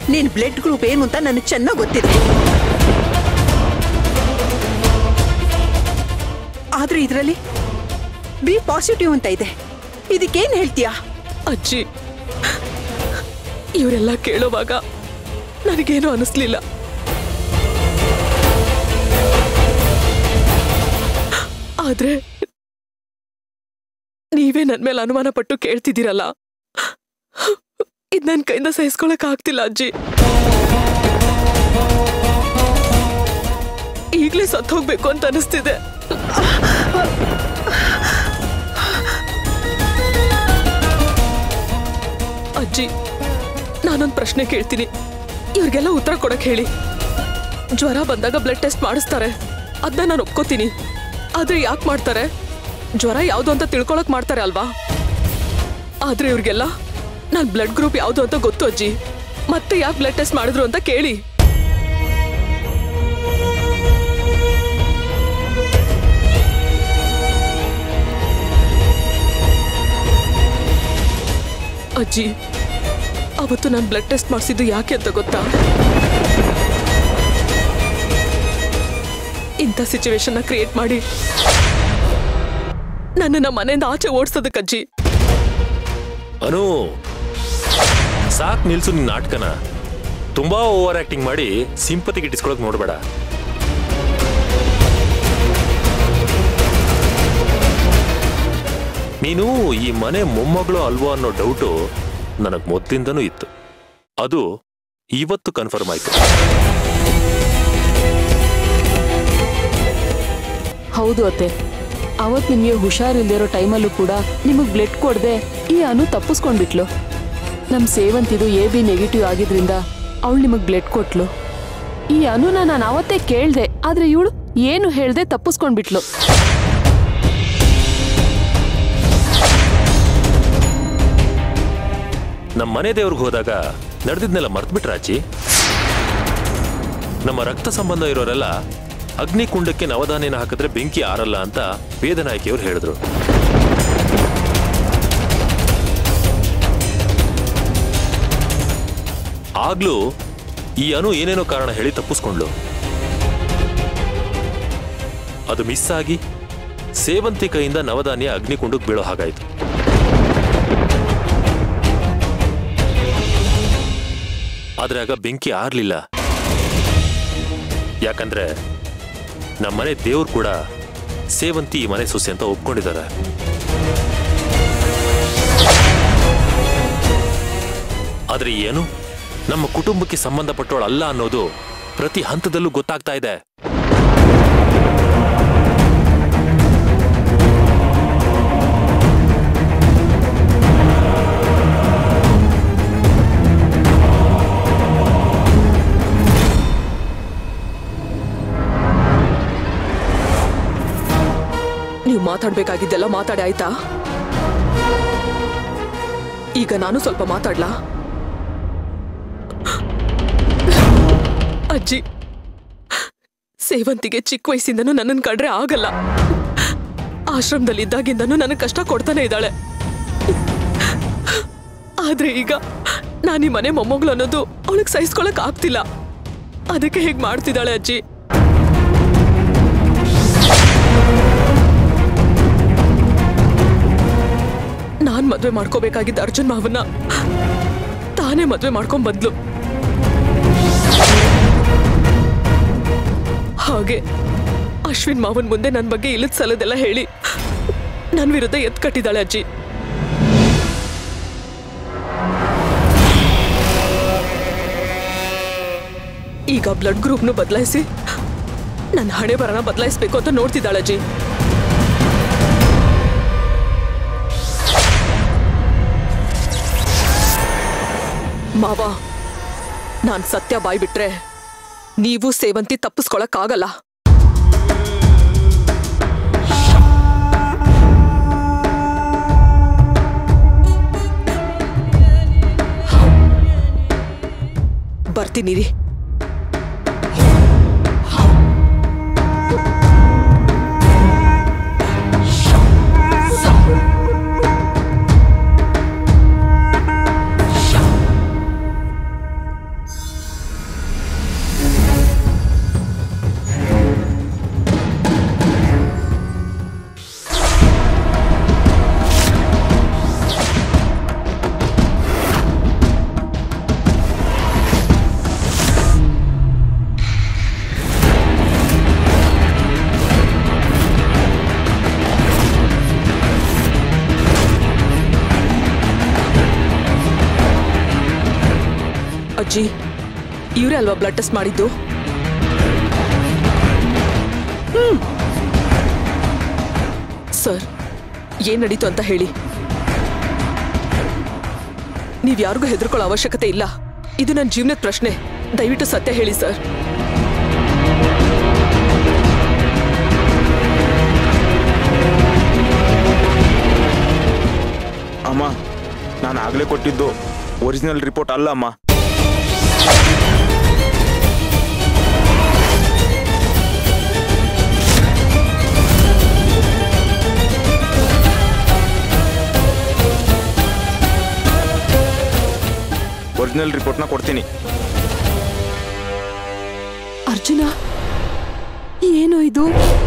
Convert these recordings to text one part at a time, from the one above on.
ನಿನ್ blood group ಏನು ಅಂತ ನನಗೆ ಚೆನ್ನಾಗಿ ಗೊತ್ತಿದೆ ಆದ್ರೆ ಇದರಲ್ಲಿ ಬಿ ಪಾಸಿಟಿವ್ ಅಂತ ಇದೆ ಇದಕ್ಕೇನ್ ಹೇಳ್ತೀಯಾ ಅಜ್ಜಿ ಇವರೆಲ್ಲ ಕೇಳುವಾಗ ನನಗೇನು ಅನಿಸ್ಲಿಲ್ಲ ಆದ್ರೆ ನೀವೇ ನನ್ ಮೇಲೆ ಅನುಮಾನ ಪಟ್ಟು ಕೇಳ್ತಿದ್ದೀರಲ್ಲ ಇದ್ ನನ್ ಕೈಯಿಂದ ಸಹಿಸ್ಕೊಳಕ್ ಆಗ್ತಿಲ್ಲ ಅಜ್ಜಿ ಈಗ್ಲೇ ಸತ್ ಹೋಗ್ಬೇಕು ಅಂತ ಅನಿಸ್ತಿದೆ ಅಜ್ಜಿ ನಾನೊಂದು ಪ್ರಶ್ನೆ ಕೇಳ್ತೀನಿ ಇವ್ರಿಗೆಲ್ಲ ಉತ್ತರ ಕೊಡಕ್ ಹೇಳಿ ಜ್ವರ ಬಂದಾಗ ಬ್ಲಡ್ ಟೆಸ್ಟ್ ಮಾಡಿಸ್ತಾರೆ ಅದನ್ನ ನಾನು ಒಪ್ಕೋತೀನಿ ಆದ್ರೆ ಯಾಕೆ ಮಾಡ್ತಾರೆ ಜ್ವರ ಯಾವುದು ಅಂತ ತಿಳ್ಕೊಳಕ್ ಮಾಡ್ತಾರೆ ಅಲ್ವಾ ಆದ್ರೆ ಇವ್ರಿಗೆಲ್ಲ ನಾನ್ ಬ್ಲಡ್ ಗ್ರೂಪ್ ಯಾವುದು ಅಂತ ಗೊತ್ತು ಅಜ್ಜಿ ಮತ್ತೆ ಯಾಕೆ ಬ್ಲಡ್ ಟೆಸ್ಟ್ ಮಾಡಿದ್ರು ಅಂತ ಕೇಳಿ ಅಜ್ಜಿ ಅವತ್ತು ನಾನು ಬ್ಲಡ್ ಟೆಸ್ಟ್ ಮಾಡಿಸಿದ್ದು ಯಾಕೆ ಅಂತ ಗೊತ್ತಾ ಇಂಥ ಸಿಚುವೇಶನ್ನ ಕ್ರಿಯೇಟ್ ಮಾಡಿ ನನ್ನನ್ನ ಮನೆಯಿಂದ ಆಚೆ ಓಡಿಸೋದಕ್ಕೆ ಅಜ್ಜಿ ಅನು ಸಾಕ್ ನಿಲ್ಸು ನಿನ್ ನಾಟಕನ ತುಂಬಾ ಓವರ್ ಆಕ್ಟಿಂಗ್ ಮಾಡಿ ಸಿಂಪತಿ ಗಿಟ್ಟಿಸ್ಕೊಳಕ್ ನೋಡ್ಬೇಡ ನೀನು ಈ ಮನೆ ಮೊಮ್ಮಗಳು ಅಲ್ವಾ ಅನ್ನೋ ಡೌಟು ನನಗ್ ಮೊದ್ಲಿಂದನೂ ಇತ್ತು ಅದು ಇವತ್ತು ಕನ್ಫರ್ಮ್ ಆಯ್ತು ಹೌದು ಅತ್ತೆ ಅವತ್ ನಿಮ್ಗೆ ಹುಷಾರಿಲ್ದಿರೋ ಟೈಮಲ್ಲೂ ಕೂಡ ನಿಮಗ್ ಬ್ಲಡ್ ಕೊಡದೆ ಈ ಅನು ತಪ್ಪಿಸ್ಕೊಂಡ್ಬಿಟ್ಲು ನಮ್ ಸೇವಂತಿದು ಎ ಬಿ ನೆಗೆಟಿವ್ ಆಗಿದ್ರಿಂದ ಅವಳು ನಿಮಗ್ ಬ್ಲಡ್ ಕೊಟ್ಲು ಈ ಅನುನ ನಾನು ಅವತ್ತೇ ಕೇಳ್ದೆ ಆದ್ರೆ ಇವಳು ಏನು ಹೇಳ್ದೆ ತಪ್ಪಿಸ್ಕೊಂಡ್ಬಿಟ್ಲು ನಮ್ಮ ಮನೆ ದೇವ್ರಿಗೆ ಹೋದಾಗ ನಡೆದಿದ್ನೆಲ್ಲ ಮರ್ತ್ಬಿಟ್ರಾಚಿ ನಮ್ಮ ರಕ್ತ ಸಂಬಂಧ ಇರೋರೆಲ್ಲ ಅಗ್ನಿಕುಂಡಕ್ಕೆ ನವಧಾನ್ಯನ ಹಾಕಿದ್ರೆ ಬೆಂಕಿ ಆರಲ್ಲ ಅಂತ ವೇದನಾಯಕಿಯವರು ಹೇಳಿದ್ರು ಆಗ್ಲೂ ಈ ಅನು ಏನೇನೋ ಕಾರಣ ಹೇಳಿ ತಪ್ಪಿಸ್ಕೊಂಡ್ಲು ಅದು ಮಿಸ್ ಆಗಿ ಸೇವಂತಿ ಕೈಯಿಂದ ನವಧಾನ್ಯ ಅಗ್ನಿಕುಂಡಕ್ಕೆ ಬೀಳೋ ಹಾಗಾಯ್ತು ಆದ್ರೆ ಆಗ ಬೆಂಕಿ ಆರ್ಲಿಲ್ಲ ಯಾಕಂದ್ರೆ ನಮ್ಮನೆ ದೇವ್ರು ಕೂಡ ಸೇವಂತಿ ಈ ಮನೆ ಸೊಸೆ ಅಂತ ಒಪ್ಕೊಂಡಿದ್ದಾರೆ ಆದ್ರೆ ಏನು ನಮ್ಮ ಕುಟುಂಬಕ್ಕೆ ಸಂಬಂಧಪಟ್ಟವಳಲ್ಲ ಅನ್ನೋದು ಪ್ರತಿ ಹಂತದಲ್ಲೂ ಗೊತ್ತಾಗ್ತಾ ಇದೆ ನೀವು ಮಾತಾಡ್ಬೇಕಾಗಿದ್ದೆಲ್ಲ ಮಾತಾಡಿ ಆಯ್ತಾ ಈಗ ನಾನು ಸ್ವಲ್ಪ ಮಾತಾಡ್ಲಾ ಅಜ್ಜಿ ಸೇವಂತಿಗೆ ಚಿಕ್ಕ ವಯಸ್ಸಿಂದನೂ ನನ್ನನ್ನು ಕಂಡ್ರೆ ಆಗಲ್ಲ ಆಶ್ರಮದಲ್ಲಿ ಇದ್ದಾಗಿಂದನೂ ನನಗೆ ಕಷ್ಟ ಕೊಡ್ತಾನೆ ಇದ್ದಾಳೆ ಆದ್ರೆ ಈಗ ನಾನು ಈ ಮನೆ ಮೊಮ್ಮಗಳು ಅನ್ನೋದು ಅವಳಿಗೆ ಸಹಿಸ್ಕೊಳಕ್ ಆಗ್ತಿಲ್ಲ ಅದಕ್ಕೆ ಹೇಗೆ ಮಾಡ್ತಿದ್ದಾಳೆ ಅಜ್ಜಿ ನಾನ್ ಮದ್ವೆ ಮಾಡ್ಕೋಬೇಕಾಗಿದ್ದ ಅರ್ಜುನ್ ಮಾವನ್ನ ತಾನೇ ಮದ್ವೆ ಮಾಡ್ಕೊಂಡ್ ಬಂದ್ಲು ಹಾಗೆ ಅಶ್ವಿನ್ ಮಾವನ್ ಮುಂದೆ ನನ್ನ ಬಗ್ಗೆ ಇಲ್ಲದ ಸಲದೆಲ್ಲ ಹೇಳಿ ನನ್ನ ವಿರುದ್ಧ ಎತ್ ಕಟ್ಟಿದಾಳೆ ಅಜ್ಜಿ ಈಗ ಬ್ಲಡ್ ಗ್ರೂಪ್ನು ಬದಲಾಯಿಸಿ ನನ್ನ ಹಣೆ ಬರಣ ಬದಲಾಯಿಸ್ಬೇಕು ಅಂತ ನೋಡ್ತಿದ್ದಾಳೆ ಅಜ್ಜಿ ಮಾವ ನಾನ್ ಸತ್ಯ ಬಾಯ್ ಬಿಟ್ರೆ ನೀವು ಸೇವಂತಿ ತಪ್ಪಿಸ್ಕೊಳಕ್ಕಾಗಲ್ಲ ಬರ್ತೀನಿ ರೀ ಅಜ್ಜಿ ಇವರೇ ಅಲ್ವಾ ಬ್ಲಡ್ ಟೆಸ್ಟ್ ಮಾಡಿದ್ದು ಸರ್ ಏನ್ ನಡೀತು ಅಂತ ಹೇಳಿ ನೀವ್ ಯಾರಿಗೂ ಹೆದರ್ಕೊಳ್ಳೋ ಅವಶ್ಯಕತೆ ಇಲ್ಲ ಇದು ನನ್ನ ಜೀವನದ ಪ್ರಶ್ನೆ ದಯವಿಟ್ಟು ಸತ್ಯ ಹೇಳಿ ಸರ್ ಅಮ್ಮ ನಾನು ಆಗಲೇ ಕೊಟ್ಟಿದ್ದು ಒರಿಜಿನಲ್ ರಿಪೋರ್ಟ್ ಅಲ್ಲ ಅಮ್ಮ ಒರಿಜಿನಲ್ ರಿಪೋರ್ಟ್ನ ಕೊಡ್ತೀನಿ ಅರ್ಜುನ ಏನು ಇದು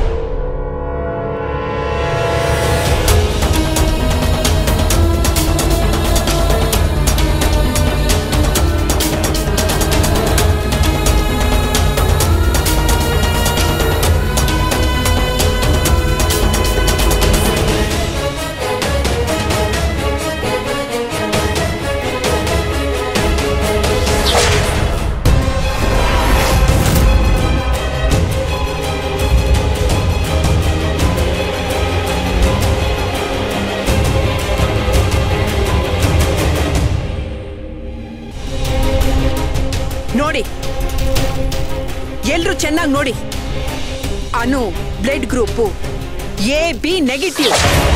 ನೋಡಿ ಎಲ್ರು ಚೆನ್ನಾಗಿ ನೋಡಿ Anu blood group A B negative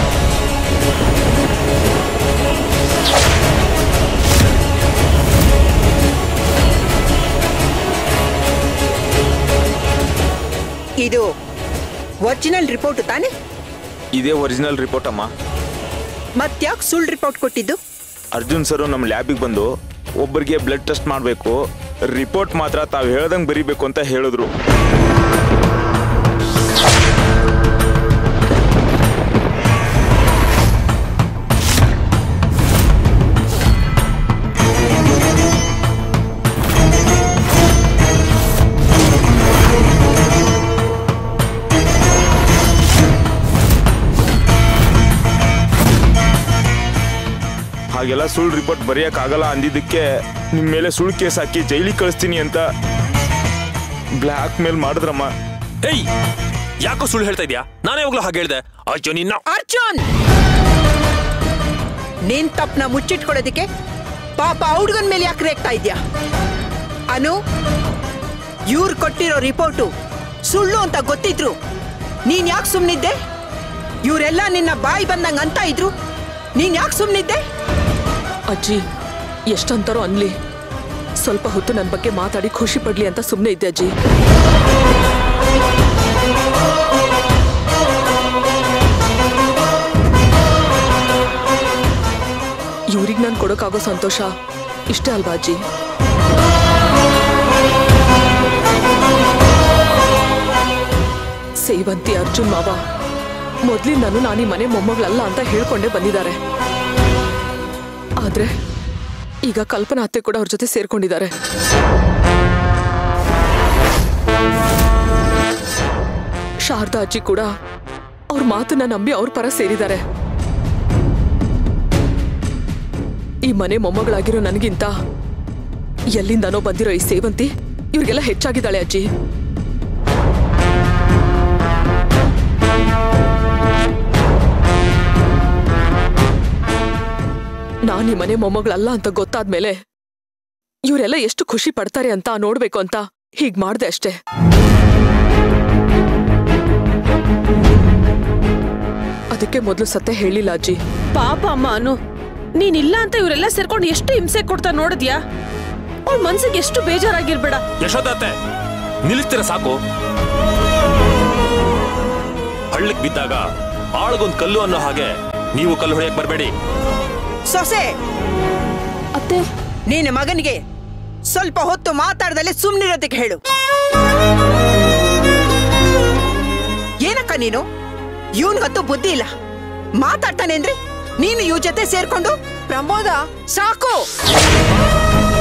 ಇದು ಒರಿಜಿನಲ್ ರಿಪೋರ್ಟ್ ತಾನೆ ಇದೇ ಒರಿಜಿನಲ್ ರಿಪೋರ್ಟ್ ಅಮ್ಮ ಮತ್ಯಾಕ್ ಸುಳ್ಳು ರಿಪೋರ್ಟ್ ಕೊಟ್ಟಿದ್ದು ಅರ್ಜುನ್ ಸರ್ ನಮ್ಮ ಲ್ಯಾಬಿಗೆ ಬಂದು ಒಬ್ಬರಿಗೆ ಬ್ಲಡ್ ಟೆಸ್ಟ್ ಮಾಡಬೇಕು ರಿಪೋರ್ಟ್ ಮಾತ್ರ ತಾವು ಹೇಳ್ದಂಗೆ ಬರೀಬೇಕು ಅಂತ ಹೇಳಿದ್ರು ಹಾಗೆಲ್ಲ ಸುಳ್ಳು ರಿಪೋರ್ಟ್ ಬರೆಯೋಕ್ಕಾಗಲ್ಲ ಅಂದಿದ್ದಕ್ಕೆ ನಿಮ್ಮ ಮೇಲೆ ಸುಳ್ಳು ಕೇಸ್ ಹಾಕಿ ಜೈಲಿಗೆ ಕಳಿಸ್ತೀನಿ ಅಂತ ಬ್ಲ್ಯಾಕ್ ಮೇಲ್ ಮಾಡಿದ್ರಮ್ಮ ಏಯ್ ಯಾಕೋ ಸುಳ್ಳು ಹೇಳ್ತಾ ಇದ್ಯಾ ನಾನೇ ಯಾವಾಗ್ಲೂ ಹಾಗೆ ಹೇಳ್ದೆ ಅಯ್ಯೋ ನಿನ್ನ ಅರ್ಜುನ್ ನಿನ್ ತಪ್ಪನ ಮುಚ್ಚಿಟ್ಕೊಳ್ಳೋದಕ್ಕೆ ಪಾಪ ಹುಡ್ಗನ್ ಮೇಲೆ ಯಾಕೆ ರೇಗ್ತಾ ಇದ್ಯಾ ಅನು ಇವ್ರು ಕೊಟ್ಟಿರೋ ರಿಪೋರ್ಟು ಸುಳ್ಳು ಅಂತ ಗೊತ್ತಿದ್ರು ನೀನ್ ಯಾಕೆ ಸುಮ್ನಿದ್ದೆ ಇವರೆಲ್ಲ ನಿನ್ನ ಬಾಯಿ ಬಂದಂಗ ಅಂತ ಇದ್ರು ನೀನ್ ಯಾಕೆ ಸುಮ್ನಿದ್ದೆ ಅಜ್ಜಿ ಎಷ್ಟಂತಾರೋ ಅನ್ಲಿ ಸ್ವಲ್ಪ ಹೊತ್ತು ನನ್ನ ಬಗ್ಗೆ ಮಾತಾಡಿ ಖುಷಿ ಪಡ್ಲಿ ಅಂತ ಸುಮ್ಮನೆ ಇದ್ದೆ ಅಜ್ಜಿ ಇವ್ರಿಗೆ ನಾನು ಕೊಡೋಕ್ಕಾಗೋ ಸಂತೋಷ ಇಷ್ಟೇ ಅಲ್ವಾ ಅಜ್ಜಿ ಸೇವಂತಿ ಅರ್ಜುನ್ ಮಾವ ಮೊದ್ಲಿಂದಾನು ನಾನು ಈ ಮನೆ ಮೊಮ್ಮಗಳಲ್ಲ ಅಂತ ಹೇಳ್ಕೊಂಡೇ ಬಂದಿದ್ದಾರೆ ಆದ್ರೆ ಈಗ ಕಲ್ಪನಾ ಅತ್ತೆ ಕೂಡ ಅವ್ರ ಜೊತೆ ಸೇರ್ಕೊಂಡಿದ್ದಾರೆ ಶಾರದಾ ಅಜ್ಜಿ ಕೂಡ ಅವ್ರ ಮಾತನ್ನ ನಂಬಿ ಅವ್ರ ಪರ ಸೇರಿದ್ದಾರೆ ಈ ಮನೆ ಮೊಮ್ಮಗಳಾಗಿರೋ ನನಗಿಂತ ಎಲ್ಲಿಂದನೋ ಬಂದಿರೋ ಈ ಸೇವಂತಿ ಇವ್ರಿಗೆಲ್ಲ ಹೆಚ್ಚಾಗಿದ್ದಾಳೆ ಅಜ್ಜಿ ನಾನ್ ಈ ಮನೆ ಮೊಮ್ಮಗಳಲ್ಲ ಅಂತ ಗೊತ್ತಾದ್ಮೇಲೆ ಇವರೆಲ್ಲ ಎಷ್ಟು ಖುಷಿ ಪಡ್ತಾರೆ ಅಂತ ನೋಡ್ಬೇಕು ಅಂತ ಹೀಗ್ ಮಾಡ್ದೆ ಅಷ್ಟೇ ಅದಕ್ಕೆ ಮೊದಲು ಸತ್ಯ ಹೇಳಿಲ್ಲ ಅಜ್ಜಿ ಪಾಪ ಅಮ್ಮ ಅನು ನೀನಿಲ್ಲ ಅಂತ ಇವರೆಲ್ಲ ಸೇರ್ಕೊಂಡು ಎಷ್ಟು ಹಿಂಸೆ ಕೊಡ್ತಾ ನೋಡಿದ್ಯಾ ಅವ್ಳ ಮನ್ಸಿಗೆ ಎಷ್ಟು ಬೇಜಾರಾಗಿರ್ಬೇಡ ಯಶೋದತ್ತೆ ನಿಲ್ಲಿಸ್ತೀರ ಸಾಕು ಹಳ್ಳಕ್ ಬಿದ್ದಾಗ ಆಳ್ಗೊಂದ್ ಕಲ್ಲು ಅನ್ನೋ ಹಾಗೆ ನೀವು ಕಲ್ಲು ಹೊಡೆಯಕ್ ಬರಬೇಡಿ ಸೊಸೆ ಅತ್ತೆ ನಿನ್ನ ಮಗನಿಗೆ ಸ್ವಲ್ಪ ಹೊತ್ತು ಮಾತಾಡ್ದಲ್ಲೇ ಸುಮ್ನಿರೋದಕ್ಕೆ ಹೇಳು ಏನಕ್ಕ ನೀನು ಇವನ್ಗಂತೂ ಬುದ್ಧಿ ಇಲ್ಲ ಮಾತಾಡ್ತಾನೆ ಅಂದ್ರೆ ನೀನು ಇವ್ ಜೊತೆ ಸೇರ್ಕೊಂಡು ಪ್ರಮೋದ ಸಾಕು